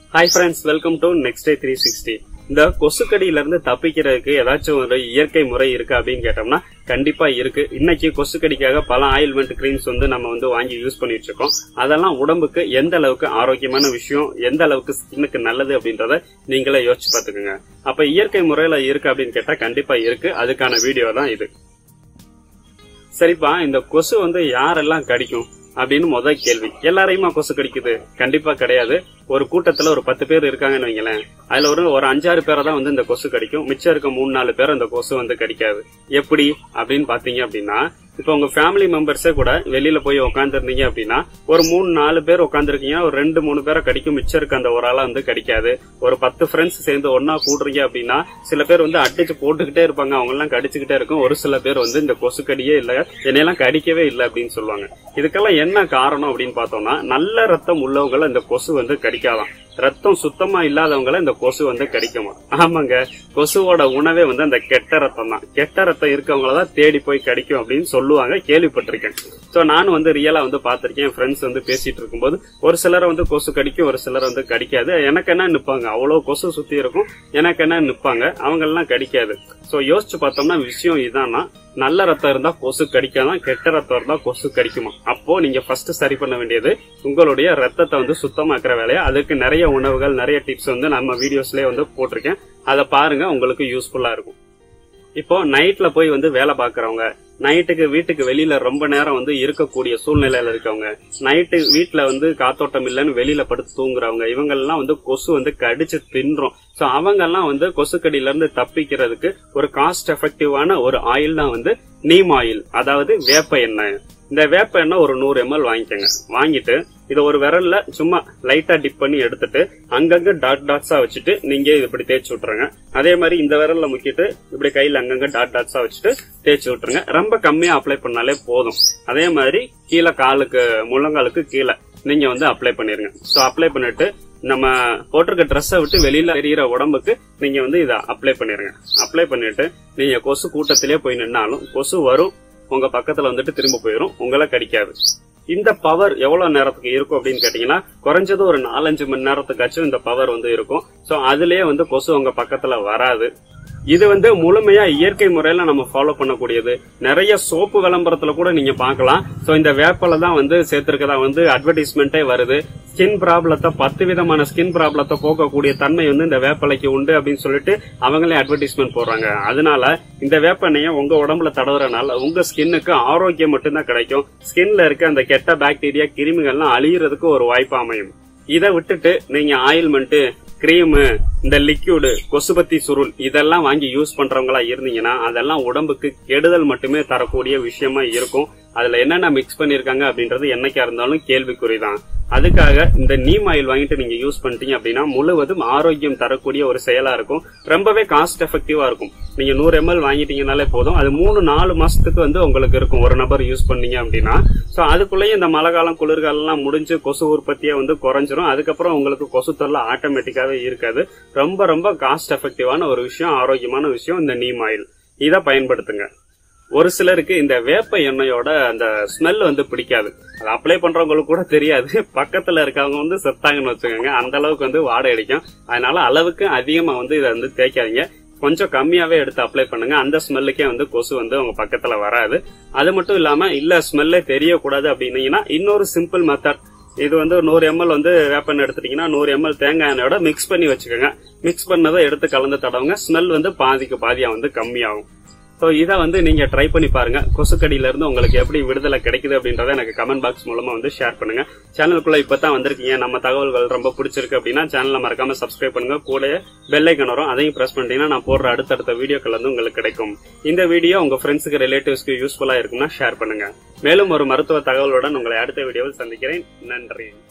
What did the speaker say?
hi friends welcome to next day three sixty இந்த கொசுக்கடியில இருந்து தப்பிக்கிறதுக்கு ஏதாச்சும் ஒரு இயற்கை முறை இருக்கு அப்படின்னு கேட்டோம்னா கண்டிப்பா இருக்கு இன்னைக்கு கொசுக்கடிக்காக பல ஆயில்மெண்ட் கிரீம்ஸ் வந்து நம்ம வந்து வாங்கி யூஸ் பண்ணிட்டு இருக்கோம் அதெல்லாம் உடம்புக்கு எந்த அளவுக்கு ஆரோக்கியமான விஷயம் எந்த அளவுக்கு ஸ்கின்னுக்கு நல்லது அப்படின்றத நீங்களே யோசிச்சு பாத்துக்கோங்க அப்ப இயற்கை முறையில இருக்கு அப்படின்னு கேட்டா கண்டிப்பா இருக்கு அதுக்கான வீடியோ தான் இது சரிப்பா இந்த கொசு வந்து யாரெல்லாம் கடிக்கும் அப்படின்னு முதல் கேள்வி எல்லாரையுமா கொசு கடிக்குது கண்டிப்பா கிடையாது ஒரு கூட்டத்துல ஒரு பத்து பேர் இருக்காங்கன்னு வைங்களேன் அதுல ஒரு ஒரு அஞ்சாறு பேரை தான் வந்து இந்த கொசு கடிக்கும் மிச்சம் இருக்க மூணு நாலு பேர் இந்த கொசு வந்து கடிக்காது எப்படி அப்படின்னு பாத்தீங்க அப்படின்னா இப்ப உங்க ஃபேமிலி மெம்பர்ஸே கூட வெளியில போய் உட்காந்துருந்தீங்க அப்படின்னா ஒரு மூணு நாலு பேர் உட்காந்துருக்கீங்க ஒரு ரெண்டு மூணு பேரை கடிக்கும் மிச்சம் இருக்க அந்த ஒரு ஆளா வந்து கடிக்காது ஒரு பத்து ஃப்ரெண்ட்ஸ் சேர்ந்து ஒன்னா கூடுறீங்க அப்படின்னா சில பேர் வந்து அடிச்சு போட்டுக்கிட்டே இருப்பாங்க அவங்க எல்லாம் கடிச்சுக்கிட்டே இருக்கும் ஒரு சில பேர் வந்து இந்த கொசு கடியே இல்ல என்னையெல்லாம் கடிக்கவே இல்லை அப்படின்னு சொல்லுவாங்க இதுக்கெல்லாம் என்ன காரணம் அப்படின்னு பார்த்தோம்னா நல்ல ரத்தம் உள்ளவங்களை இந்த கொசு வந்து கடிக்காதான் ரத்தம் சுத்தமா இல்லாதவங்கள இந்த கொசு வந்து கடிக்குமா ஆமாங்க கொசுவோட உணவே வந்து அந்த கெட்ட ரத்தம் தான் கெட்ட ரத்தம் இருக்கவங்கள தான் தேடி போய் கடிக்கும் அப்படின்னு சொல்லுவாங்க கேள்விப்பட்டிருக்கேன் சோ நானும் வந்து ரியலா வந்து பாத்திருக்கேன் ஃப்ரெண்ட்ஸ் வந்து பேசிட்டு இருக்கும்போது ஒரு சிலரை வந்து கொசு கடிக்கும் ஒரு சிலர் வந்து கடிக்காது எனக்கு என்ன நிப்பாங்க அவ்வளவு கொசு சுத்தி இருக்கும் எனக்கு என்ன நிப்பாங்க அவங்க எல்லாம் கடிக்காது சோ யோசிச்சு பார்த்தோம்னா விஷயம் இதான்னா நல்ல ரத்தம் இருந்தா கொசு கடிக்காதான் கெட்ட ரத்தம் இருந்தா கொசு கடிக்குமா அப்போ நீங்க ஃபர்ஸ்ட் சரி பண்ண வேண்டியது உங்களுடைய ரத்தத்தை வந்து சுத்தமாக்குற வேலையா அதுக்கு நிறைய உணவுகள் நிறைய டிப்ஸ் வந்து நம்ம வீடியோஸ்லயே வந்து போட்டிருக்கேன் அதை பாருங்க உங்களுக்கு யூஸ்ஃபுல்லா இருக்கும் இப்போ நைட்ல போய் வந்து வேலை பாக்குறவங்க நைட்டுக்கு வீட்டுக்கு வெளியில ரொம்ப நேரம் வந்து இருக்கக்கூடிய சூழ்நிலையில இருக்கவங்க நைட்டு வீட்டுல வந்து காத்தோட்டம் இல்லைன்னு வெளியில படுத்து தூங்குறவங்க இவங்க எல்லாம் வந்து கொசு வந்து கடிச்சு தின்றோம் சோ அவங்க எல்லாம் வந்து கொசுக்கடியில இருந்து தப்பிக்கிறதுக்கு ஒரு காஸ்ட் எஃபெக்டிவான ஒரு ஆயில் தான் வந்து நீம் ஆயில் அதாவது வேப்ப எண்ணெய் இந்த வேப்ப எண்ணெய் ஒரு நூறு எம்எல் வாங்கிக்கோங்க வாங்கிட்டு இதை ஒரு விரல்ல சும்மா லைட்டா டிப் பண்ணி எடுத்துட்டு அங்கங்க டாட் டாட்ஸா வச்சுட்டு நீங்க இப்படி தேய்ச்சி விட்டுருங்க அதே மாதிரி இந்த விரல்ல முக்கிட்டு இப்படி கையில அங்கங்க டாட் டாட்ஸா வச்சுட்டு தேய்ச்சி விட்டுருங்க ரொம்ப கம்மியா அப்ளை பண்ணாலே போதும் அதே மாதிரி கீழே காலுக்கு முழங்காலுக்கு கீழே நீங்க வந்து அப்ளை பண்ணிருங்க சோ அப்ளை பண்ணிட்டு நம்ம போட்டிருக்க ட்ரெஸ்ஸை விட்டு வெளியில எரியிற உடம்புக்கு நீங்க வந்து இதை அப்ளை பண்ணிருங்க அப்ளை பண்ணிட்டு நீங்க கொசு கூட்டத்திலே போய் நின்னாலும் கொசு வரும் உங்க பக்கத்துல வந்துட்டு திரும்ப போயிடும் உங்களை கடிக்காது இந்த பவர் எவ்வளவு நேரத்துக்கு இருக்கும் அப்படின்னு கேட்டீங்கன்னா குறைஞ்சது ஒரு நாலஞ்சு மணி நேரத்துக்காச்சும் இந்த பவர் வந்து இருக்கும் சோ அதுலயே வந்து கொசு உங்க பக்கத்துல வராது இது வந்து முழுமையா இயற்கை முறையில நம்ம ஃபாலோ பண்ணக்கூடியது நிறைய சோப்பு விளம்பரத்துல கூட நீங்க பார்க்கலாம் சோ இந்த வேப்பல தான் வந்து சேர்த்திருக்கதா வந்து அட்வர்டைஸ்மெண்ட்டே வருது ஸ்கின் ப்ராப்ளத்தை பத்து விதமான ஸ்கின் ப்ராப்ளத்தை போக்கக்கூடிய தன்மை வந்து இந்த வேப்பலைக்கு உண்டு அப்படின்னு சொல்லிட்டு அவங்களே அட்வர்டைஸ்மெண்ட் போடுறாங்க அதனால இந்த வேப்பெண்ணெயை உங்க உடம்புல தடவுறனால உங்க ஸ்கின்னுக்கு ஆரோக்கியம் மட்டும்தான் கிடைக்கும் ஸ்கின்ல இருக்க அந்த கெட்ட பாக்டீரியா கிருமிகள்லாம் அழியறதுக்கு ஒரு வாய்ப்பு அமையும் இதை விட்டுட்டு நீங்க ஆயில்மெண்ட் கிரீமு இந்த லிக்யூடு கொசுபத்தி சுருள் இதெல்லாம் வாங்கி யூஸ் பண்றவங்களா இருந்தீங்கன்னா அதெல்லாம் உடம்புக்கு கெடுதல் மட்டுமே தரக்கூடிய விஷயமா இருக்கும் அதுல என்னென்ன மிக்ஸ் பண்ணிருக்காங்க அப்படின்றது என்னைக்கா இருந்தாலும் கேள்விக்குறிதான் அதுக்காக இந்த நீம் ஆயில் வாங்கிட்டு நீங்க யூஸ் பண்ணிட்டீங்க அப்படின்னா முழுவதும் ஆரோக்கியம் தரக்கூடிய ஒரு செயலா இருக்கும் ரொம்பவே காஸ்ட் எஃபெக்டிவா இருக்கும் நீங்க நூறு எம்எல் வாங்கிட்டீங்கனாலே போதும் அது மூணு நாலு மாசத்துக்கு வந்து உங்களுக்கு இருக்கும் ஒரு நபர் யூஸ் பண்ணீங்க அப்படின்னா சோ அதுக்குள்ளேயே இந்த மழை காலம் குளிர்காலம் எல்லாம் முடிஞ்சு கொசு உற்பத்தியே வந்து குறைஞ்சிரும் அதுக்கப்புறம் உங்களுக்கு கொசு தொல்லை ஆட்டோமேட்டிக்காவே இருக்காது ரொம்ப ரொம்ப காஸ்ட் எஃபெக்டிவான ஒரு விஷயம் ஆரோக்கியமான விஷயம் இந்த நீம் ஆயில் இதை பயன்படுத்துங்க ஒரு சிலருக்கு இந்த வேப்ப எண்ணெயோட அந்த ஸ்மெல் வந்து பிடிக்காது அதை அப்ளை பண்றவங்களுக்கு கூட தெரியாது பக்கத்துல இருக்கவங்க வந்து செத்தாங்கன்னு வச்சுக்கோங்க அந்த அளவுக்கு வந்து வாடை அடிக்கும் அதனால அளவுக்கு அதிகமா வந்து இதை வந்து தேய்க்காதீங்க கொஞ்சம் கம்மியாவே எடுத்து அப்ளை பண்ணுங்க அந்த ஸ்மெல்லுக்கே வந்து கொசு வந்து உங்க பக்கத்துல வராது அது மட்டும் இல்லாம இல்ல ஸ்மெல்லே தெரியக்கூடாது அப்படின்னீங்கன்னா இன்னொரு சிம்பிள் மெத்தட் இது வந்து நூறு எம்எல் வந்து வேப்பன் எடுத்துட்டீங்கன்னா நூறு எம்எல் தேங்காய் எண்ணெயோட மிக்ஸ் பண்ணி வச்சுக்கோங்க மிக்ஸ் பண்ணதை எடுத்து கலந்து தடவுங்க ஸ்மெல் வந்து பாதிக்கு பாதியா வந்து கம்மியாகும் ஸோ இதை வந்து நீங்க ட்ரை பண்ணி பாருங்க கொசுக்கடியில இருந்து உங்களுக்கு எப்படி விடுதலை கிடைக்குது அப்படின்றத எனக்கு கமெண்ட் பாக்ஸ் மூலமா வந்து ஷேர் பண்ணுங்க சேனலுக்குள்ள இப்பதான் வந்திருக்கீங்க நம்ம தகவல்கள் ரொம்ப பிடிச்சிருக்கு அப்படின்னா சேனலை மறக்காம சப்ஸ்கிரைப் பண்ணுங்க கூட பெல் ஐக்கன் வரும் அதையும் பிரஸ் பண்ணிட்டீங்கன்னா நான் போடுற அடுத்தடுத்த வீடியோக்கள் வந்து உங்களுக்கு கிடைக்கும் இந்த வீடியோ உங்க ஃப்ரெண்ட்ஸுக்கு ரிலேட்டிவ்ஸ்க்கு யூஸ்ஃபுல்லா இருக்குன்னா ஷேர் பண்ணுங்க மேலும் ஒரு மருத்துவ தகவலுடன் உங்களை அடுத்த வீடியோவில் சந்திக்கிறேன் நன்றி